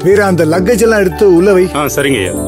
மீரா அந்த லக்கேஜ் எல்லாம் எடுத்து உள்ள வை ஆ சரிங்க ஐயா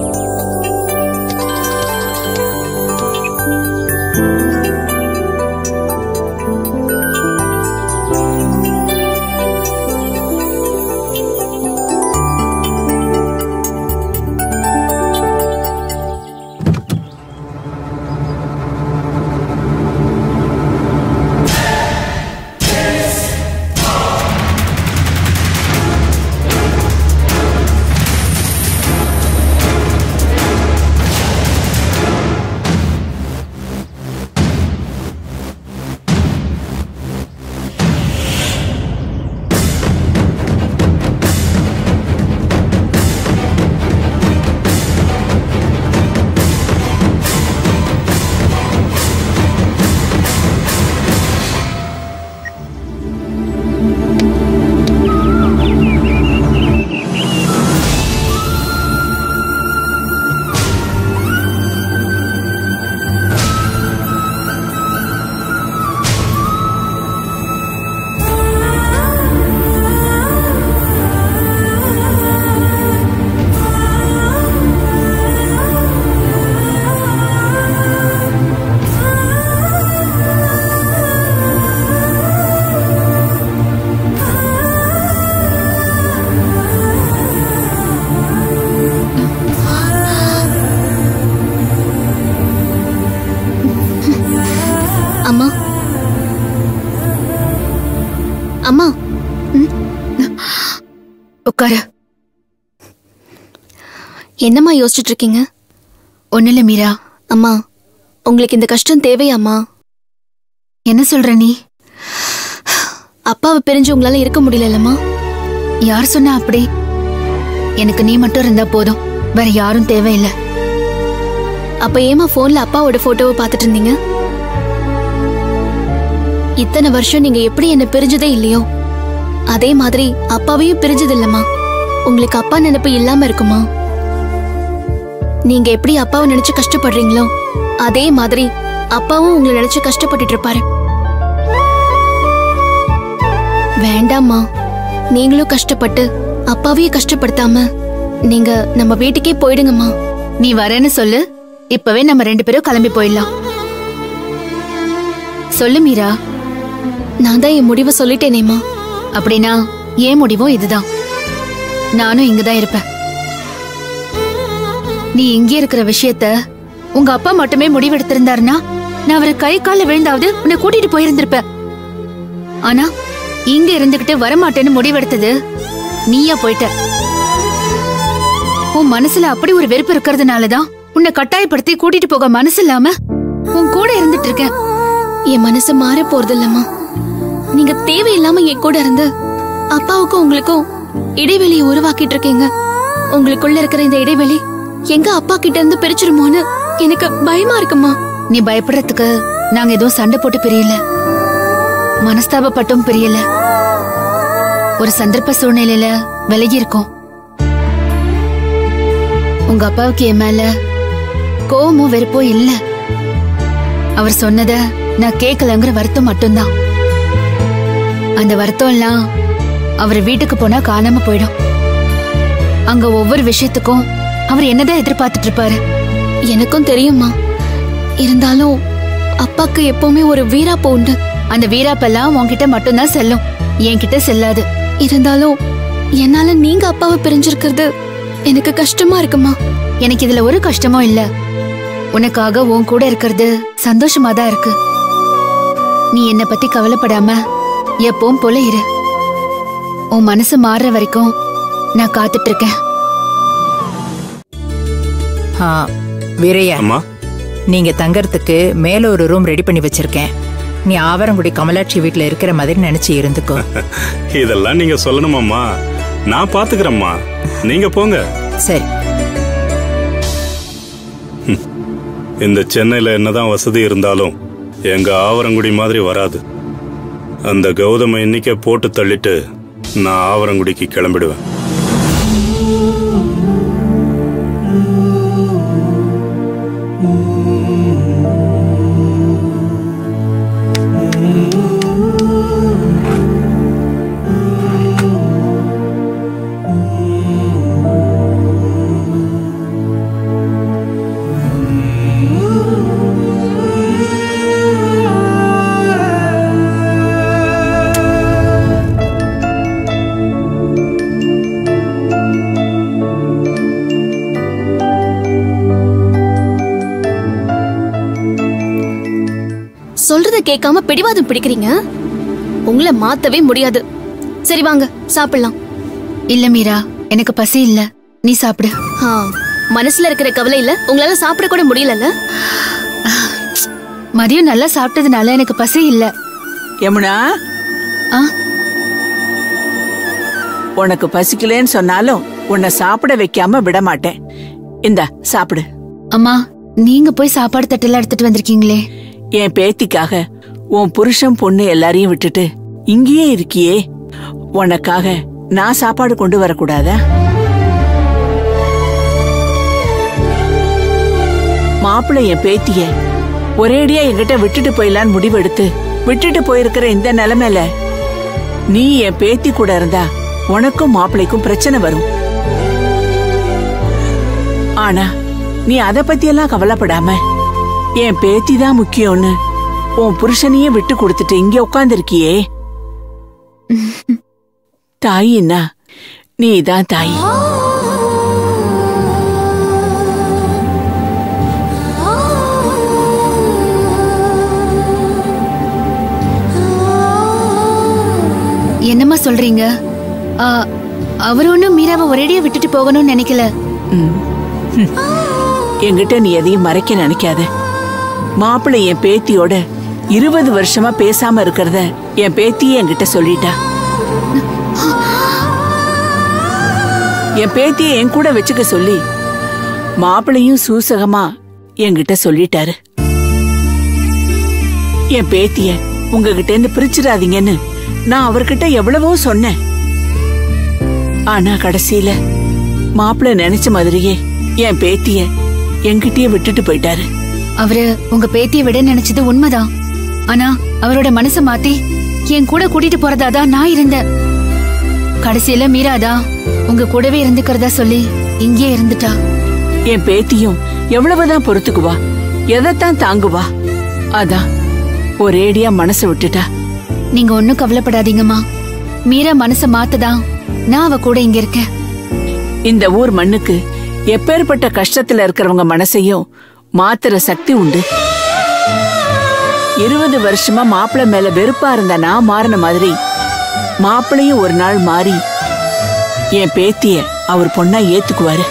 அம்மா அம்மா உட்காரு என்னம்மா யோசிச்சுட்டு இருக்கீங்க ஒன்னும் இல்ல மீரா அம்மா உங்களுக்கு இந்த கஷ்டம் தேவையாம்மா என்ன சொல்ற நீ அப்பாவை பிரிஞ்சு உங்களால இருக்க முடியலல்லம்மா யார் சொன்னா அப்படி எனக்கு நீ மட்டும் இருந்தா போதும் வேற யாரும் தேவையில்லை அப்ப ஏமா போன்ல அப்பாவோட போட்டோவை பார்த்துட்டு இருந்தீங்க இத்தனை வருஷம் நீங்க எப்படி என்ன பிரிஞ்சதே இல்லையோ அதே மாதிரி அப்பாவையும் பிரிஞ்சது இல்லம்மா உங்களுக்கு அப்பா நினைப்பு இல்லாம இருக்குமா நீங்க எப்படி அப்பாவை நினைச்சு கஷ்டப்படுறீங்களோ அதே மாதிரி அப்பாவும் உங்களை நினைச்சு கஷ்டப்பட்டுட்டு இருப்பாரு வேண்டாம்மா நீங்களும் கஷ்டப்பட்டு அப்பாவையும் கஷ்டப்படுத்தாம நீங்க நம்ம வீட்டுக்கே போயிடுங்கம்மா நீ வரேன்னு சொல்லு இப்பவே நம்ம ரெண்டு பேரும் கிளம்பி போயிடலாம் சொல்லு மீரா நான் தான் என் முடிவை சொல்லிட்டேனேம்மா அப்படின்னா ஏன் முடிவும் இதுதான் நானும் இங்கதான் இருப்பேன் நீ இங்கே இருக்கிற விஷயத்த உங்க அப்பா மட்டுமே முடிவெடுத்திருந்தாருன்னா நான் அவரை கை கால விழுந்தாவது உன்னை கூட்டிட்டு போயிருந்திருப்பேன் ஆனா இங்க இருந்துகிட்டு வரமாட்டேன்னு முடிவெடுத்தது நீயா போயிட்ட உன் மனசுல அப்படி ஒரு வெறுப்பு இருக்கிறதுனாலதான் உன்னை கட்டாயப்படுத்தி கூட்டிட்டு போக மனசு இல்லாம உன் கூட இருந்துட்டு இருக்கேன் என் மனசு மாற போறது இல்லம்மா நீங்க தேவையில்லாம என் கூட இருந்து அப்பாவுக்கும் உங்களுக்கும் இடைவெளியை உருவாக்கிட்டு இருக்கீங்க உங்களுக்குள்ள இருக்கிற இந்த இடைவெளி எங்க அப்பா கிட்ட இருந்து பிரிச்சிருமோன்னு எனக்கு பயமா இருக்குமா நீ பயப்படுறதுக்கு நாங்க எதுவும் சண்டை போட்டு பிரியல மனஸ்தாபப்பட்டும் பிரியல ஒரு சந்தர்ப்ப சூழ்நிலையில விலகி இருக்கோம் உங்க அப்பாவுக்கு என் மேல கோவமும் வெறுப்போ இல்ல அவர் சொன்னத நான் கேட்கலங்கிற வருத்தம் மட்டும்தான் அந்த வருத்தம் எல்லாம் அவர் வீட்டுக்கு போனா காணாம போயிடும் அங்க ஒவ்வொரு விஷயத்துக்கும் அவர் என்னதான் எதிர்பார்த்துட்டு இருப்பாரு எனக்கும் தெரியுமா இருந்தாலும் அப்பாக்கு எப்பவுமே ஒரு வீராப்பு உண்டு அந்த வீராப்பெல்லாம் உன்கிட்ட மட்டும்தான் செல்லும் என்கிட்ட செல்லாது இருந்தாலும் என்னால நீங்க அப்பாவை பிரிஞ்சிருக்கிறது எனக்கு கஷ்டமா இருக்குமா எனக்கு இதுல ஒரு கஷ்டமும் இல்ல உனக்காக உன் கூட இருக்கிறது சந்தோஷமா தான் இருக்கு நீ என்ன பத்தி கவலைப்படாம எப்பவும் போல இரு உன் மனசு மாறுற வரைக்கும் நான் காத்துட்டு இருக்கேன் ஆ வீரையா அம்மா நீங்க தங்கறதுக்கு மேல ஒரு ரூம் ரெடி பண்ணி வச்சிருக்கேன் நீ ஆவரங்குடி கமலாட்சி வீட்ல இருக்கிற மாதிரி நினைச்சு இருந்துக்கோ இதெல்லாம் நீங்க சொல்லணுமாம்மா நான் பாத்துக்கிறேம்மா நீங்க போங்க சரி இந்த சென்னையில என்னதான் வசதி இருந்தாலும் எங்க ஆவரங்குடி மாதிரி வராது அந்த கௌதம இன்னைக்கே போட்டு தள்ளிட்டு நான் ஆவரங்குடிக்கு கிளம்பிடுவேன் சொல்றத கேட்காம பிடிவாதம் பிடிக்கிறீங்க உங்களை மாத்தவே முடியாது சரி வாங்க சாப்பிடலாம் இல்ல மீரா எனக்கு பசி இல்ல நீ சாப்பிடு ஆ, மனசுல இருக்கிற கவலையில உங்களால சாப்பிட கூட முடியலல்ல மதியம் நல்லா சாப்பிட்டதுனால எனக்கு பசி இல்ல யமுனா ஆ உனக்கு பசிக்கலன்னு சொன்னாலும் உன்னை சாப்பிட வைக்காம விட மாட்டேன் இந்தா சாப்பிடு அம்மா நீங்க போய் சாப்பாடு தட்டெல்லாம் எடுத்துட்டு வந்திருக்கீங்களே என் பேத்திக்காக உன் புருஷன் பொண்ணு எல்லாரையும் விட்டுட்டு இங்கேயே இருக்கியே உனக்காக நான் சாப்பாடு கொண்டு வரக்கூடாதா மாப்பிள்ளை என் பேத்திய ஒரேடியா என்கிட்ட விட்டுட்டு போயிடலான்னு முடிவெடுத்து விட்டுட்டு போயிருக்கிற இந்த நிலைமையில நீ என் பேத்தி கூட இருந்தா உனக்கும் மாப்பிள்ளைக்கும் பிரச்சனை வரும் ஆனா நீ அத பத்தியெல்லாம் கவலைப்படாம என் பேத்தி தான் முக்கியம்னு உன் புருஷனையே விட்டு கொடுத்துட்டு இங்க உட்கார்ந்திருக்கியே தாயின்னா நீ தான் தாய் என்னம்மா சொல்றீங்க ஆ, அவர் ஒண்ணும் மீராவை ஒரேடியா விட்டுட்டு போகணும்னு நினைக்கல ம். ம். என்கிட்ட நீ எதையும் மறைக்க நினைக்காத மாப்பிள்ளை என் பேத்தியோட இருபது வருஷமா பேசாம இருக்கிறத என் பேத்தியே என்கிட்ட சொல்லிட்டா என் பேத்தியை என் கூட வச்சுக்க சொல்லி மாப்பிள்ளையும் சூசகமா என்கிட்ட சொல்லிட்டாரு என் பேத்திய உங்ககிட்ட இருந்து பிரிச்சிடாதீங்கன்னு நான் அவர்கிட்ட எவ்வளவோ சொன்னேன் ஆனா கடைசியில மாப்பிள்ளை நினைச்ச மாதிரியே என் பேத்திய என்கிட்டயே விட்டுட்டு போயிட்டாரு அவரு உங்க பேத்தியை விட நினைச்சது உண்மைதான் ஆனா அவரோட மனச மாத்தி என் கூட கூட்டிட்டு போறதாதான் நான் இருந்தேன் கடைசியில மீராதான் உங்க கூடவே இருந்துக்கிறதா சொல்லி இங்கே இருந்துட்டா என் பேத்தியும் எவ்வளவுதான் பொறுத்துக்குவா எதைத்தான் தாங்குவா அதான் ஒரேடியா மனசு விட்டுட்டா நீங்க ஒண்ணும் கவலைப்படாதீங்கம்மா மீரா மனச மாத்ததான் நான் அவ கூட இங்க இருக்கேன் இந்த ஊர் மண்ணுக்கு எப்பேற்பட்ட கஷ்டத்துல இருக்கிறவங்க மனசையும் மாத்துற சக்தி உண்டு இருபது வருஷமா மாப்பிள்ளை மேல வெறுப்பா இருந்த நான் மாறின மாதிரி மாப்பிள்ளையும் ஒரு நாள் மாறி என் பேத்திய அவர் பொண்ணா ஏத்துக்குவாரு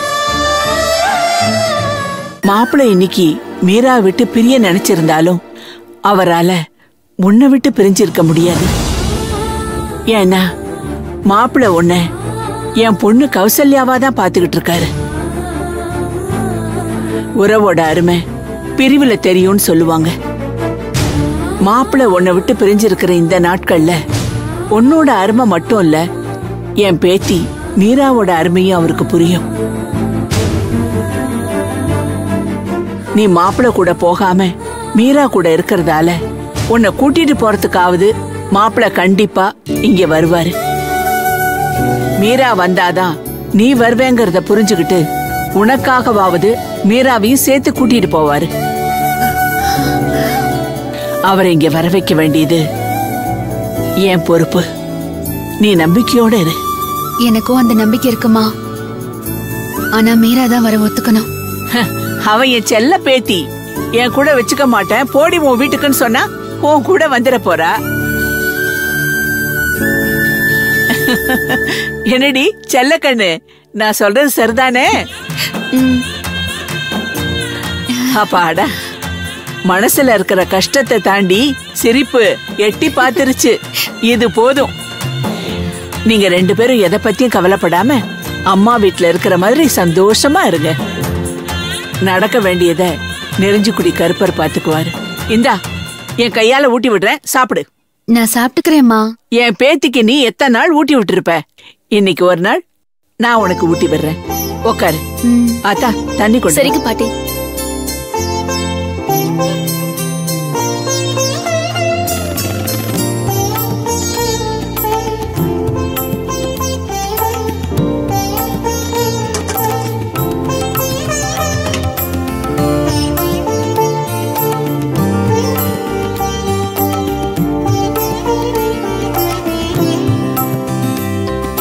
மாப்பிள்ளை இன்னைக்கு மீரா விட்டு பிரிய நினைச்சிருந்தாலும் அவரால உன்னை விட்டு பிரிஞ்சிருக்க முடியாது ஏன்னா மாப்பிள்ளை உன்ன என் பொண்ணு கௌசல்யாவா தான் பாத்துக்கிட்டு இருக்காரு உறவோட அருமை பிரிவுல தெரியும்னு சொல்லுவாங்க மாப்பிள்ளை உன்னை விட்டு பிரிஞ்சிருக்கிற இந்த நாட்கள்ல உன்னோட அருமை மட்டும் இல்ல என் பேத்தி மீராவோட அருமையும் அவருக்கு புரியும் நீ மாப்பிள்ளை கூட போகாம மீரா கூட இருக்கிறதால உன்னை கூட்டிட்டு போறதுக்காவது மாப்பிள்ளை கண்டிப்பா இங்க வருவாரு மீரா வந்தாதான் நீ வருவேங்கிறத புரிஞ்சுகிட்டு உனக்காகவாவது மீராவையும் சேர்த்து கூட்டிட்டு போவாரு அவரை இங்க வர வைக்க வேண்டியது என் பொறுப்பு நீ நம்பிக்கையோட இரு எனக்கும் அந்த நம்பிக்கை இருக்குமா ஆனா மீரா தான் வர ஒத்துக்கணும் ஹ, அவன் என் செல்ல பேத்தி என் கூட வச்சுக்க மாட்டேன் போடி உன் வீட்டுக்குன்னு சொன்னா உன் கூட வந்துட போறா என்னடி செல்ல கண்ணு நான் சொல்றது சரிதானே அப்பாடா மனசுல இருக்கிற கஷ்டத்தை தாண்டி சிரிப்பு எட்டி பாத்துருச்சு இது போதும் நீங்க ரெண்டு பேரும் எதை பத்தியும் கவலைப்படாம அம்மா வீட்ல இருக்கிற மாதிரி சந்தோஷமா இருங்க நடக்க வேண்டியத நெறிஞ்சுக்குடி கருப்பர் பாத்துக்குவாரு இந்தா என் கையால ஊட்டி விடுறேன் சாப்பிடு நான் சாப்பிட்டுக்கிறேம்மா என் பேத்திக்கு நீ எத்தனை நாள் ஊட்டி விட்டுருப்ப இன்னைக்கு ஒரு நாள் நான் உனக்கு ஊட்டி விடுறேன் உக்காரு ம். ஆத்தா தண்ணி கொண்டு வா. சரிங்க பாட்டி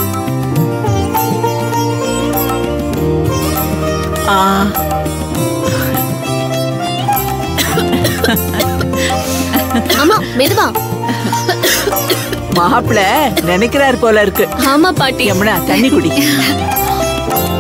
ஆ மாப்பிள நினைக்கிறார் போல இருக்கு ஆமா பாட்டி யமுனா தண்ணி குடி